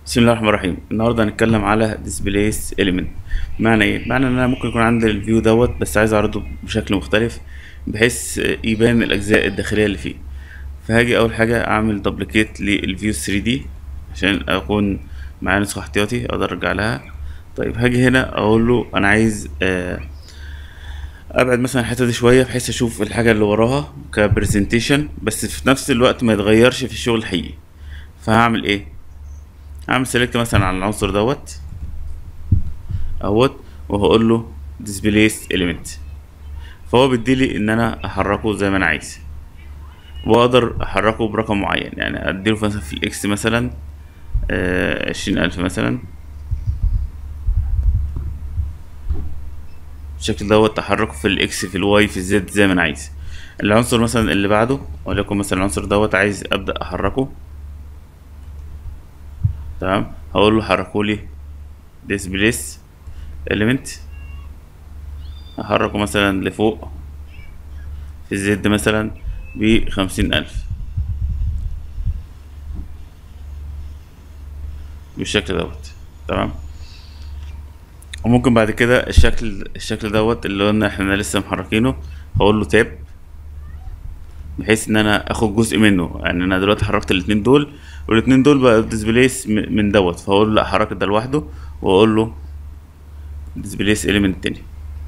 بسم الله الرحمن الرحيم النهارده هنتكلم على displace element معنى ايه معنى ان انا ممكن يكون عندي الفيو دوت بس عايز اعرضه بشكل مختلف بحيث يبان الاجزاء الداخليه اللي فيه فهاجي اول حاجه اعمل دبليكيت للفيو 3 دي عشان اكون معايا نسخه احتياطي اقدر ارجع لها طيب هاجي هنا اقول له انا عايز آه، ابعد مثلا الحته دي شويه بحيث اشوف الحاجه اللي وراها كبرزنتيشن بس في نفس الوقت ما يتغيرش في الشغل الحقيقي فهعمل ايه هعمل سيلكت مثلا على العنصر دوت اهوت وهقول له displace element فهو بيديلي ان انا احركه زي ما انا عايز واقدر احركه برقم معين يعني اديله مثلا في الاكس مثلا عشرين الف مثلا بالشكل دوت تحركه في الاكس في الواي في الزد زي ما انا عايز العنصر مثلا اللي بعده وليكن مثلا العنصر دوت عايز ابدا احركه تمام هقول له حركولي displace element احركه مثلا لفوق في الزد مثلا بخمسين الف بالشكل دوت تمام وممكن بعد كده الشكل الشكل دوت اللي قلنا احنا لسه محركينه هقول له تاب بحيث ان انا اخد جزء منه يعني انا دلوقتي حركت الاتنين دول والاتنين دول بقى ديسبليس من دوت فاقول له لا حركت ده لوحده واقول له ديسبليس اليمنت تاني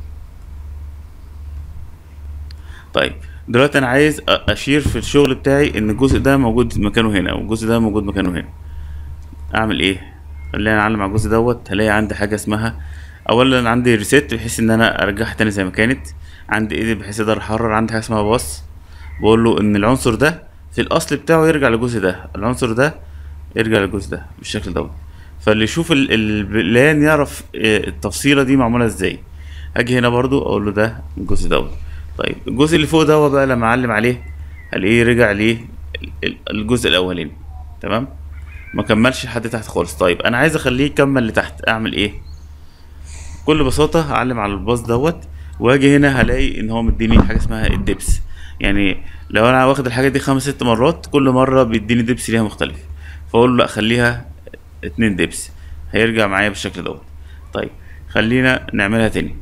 طيب دلوقتي انا عايز اشير في الشغل بتاعي ان الجزء ده موجود مكانه هنا والجزء ده موجود مكانه هنا اعمل ايه خلينا نعلم على الجزء دوت هلاقي عندي حاجه اسمها اولا عندي ريسيت بحيث ان انا ارجعها تاني زي ما كانت عندي ايدي بحيث اقدر احرر عندي حاجه اسمها باص بقول له ان العنصر ده في الاصل بتاعه يرجع للجزء ده العنصر ده يرجع للجزء ده بالشكل دوت فاللي يشوف ال- البلان يعرف آه، التفصيله دي معموله ازاي اجي هنا برضو اقول له ده الجزء دوت طيب الجزء اللي فوق دوت بقى لما اعلم عليه هلاقيه رجع ليه ال- ال- الجزء الاولاني تمام ما كملش لحد تحت خالص طيب انا عايز اخليه يكمل لتحت اعمل ايه بكل بساطه هعلم على الباص دوت واجي هنا هلاقي ان هو مديني حاجه اسمها الدبس يعني لو انا واخد الحاجه دي خمس ست مرات كل مره بيديني دبس ليها مختلف فاقول له لا خليها اتنين دبس هيرجع معايا بالشكل دوت طيب خلينا نعملها تاني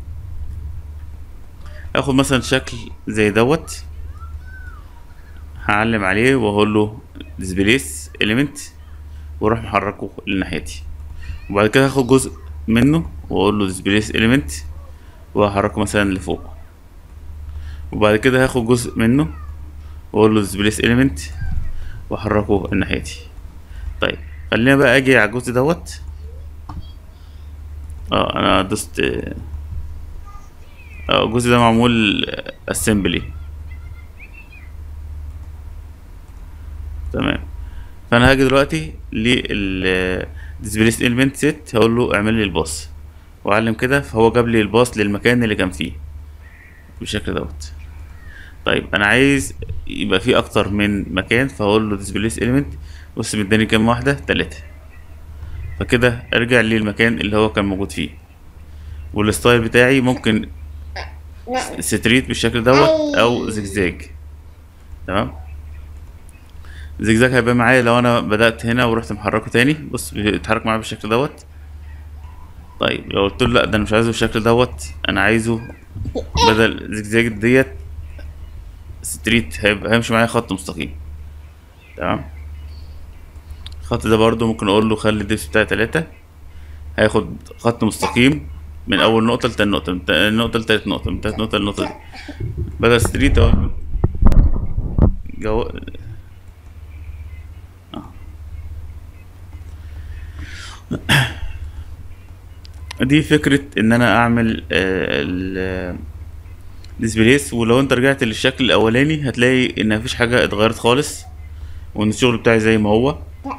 اخد مثلا شكل زي دوت هعلم عليه واقول له displace element واروح محركه لناحيتي وبعد كده هاخد جزء منه واقول له displace element وهحركه مثلا لفوق وبعد كده هاخد جزء منه واقول له displace element واحركه ناحيتي طيب خلينا بقى اجي على الجزء دوت اه انا دوست اه الجزء ده معمول assembly تمام فانا هاجي دلوقتي لل displace element set هقول له اعمل لي الباص واعلم كده فهو جاب لي الباص للمكان اللي كان فيه بالشكل دوت طيب انا عايز يبقى فيه اكتر من مكان فهقول له displace element بص مداني كام واحده تلاتة فكده ارجع للمكان اللي هو كان موجود فيه والستايل بتاعي ممكن ستريت بالشكل دوت او زجزاج تمام زجزاج هيبقى معايا لو انا بدأت هنا ورحت محركه تاني بص بيتحرك معايا بالشكل دوت طيب لو قلت له لا ده انا مش عايزه بالشكل دوت انا عايزه بدل زجزاج ديت ستريت هيبقى هيمشي معايا خط مستقيم تمام الخط ده برضو ممكن اقول له خلي الدبس بتاعي تلاتة هياخد خط مستقيم من اول نقطة لتاني نقطة من تاني نقطة لتالت نقطة من تالت نقطة للنقطة دي بدل ستريت اقول له جو آه. دي فكرة ان انا اعمل ال ديسبليس ولو انت رجعت للشكل الاولاني هتلاقي ان مفيش حاجة اتغيرت خالص وان الشغل بتاعي زي ما هو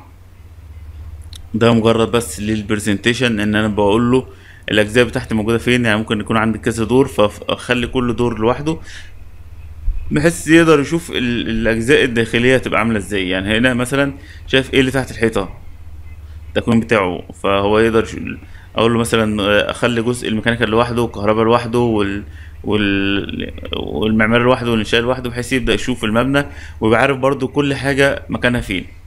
ده مجرد بس للبرزنتيشن ان انا بقول له الاجزاء بتاعتي موجوده فين يعني ممكن يكون عندي كذا دور فاخلي كل دور لوحده بحيث يقدر يشوف ال- الاجزاء الداخليه تبقى عامله ازاي يعني هنا مثلا شايف ايه اللي تحت الحيطه التكوين بتاعه فهو يقدر يش- اقول له مثلا آه، اخلي جزء الميكانيكال لوحده والكهرباء لوحده وال وال... والمعماري لوحده والانشاء لوحده بحيث يبدا يشوف المبنى ويبقى عارف برضو كل حاجه مكانها فين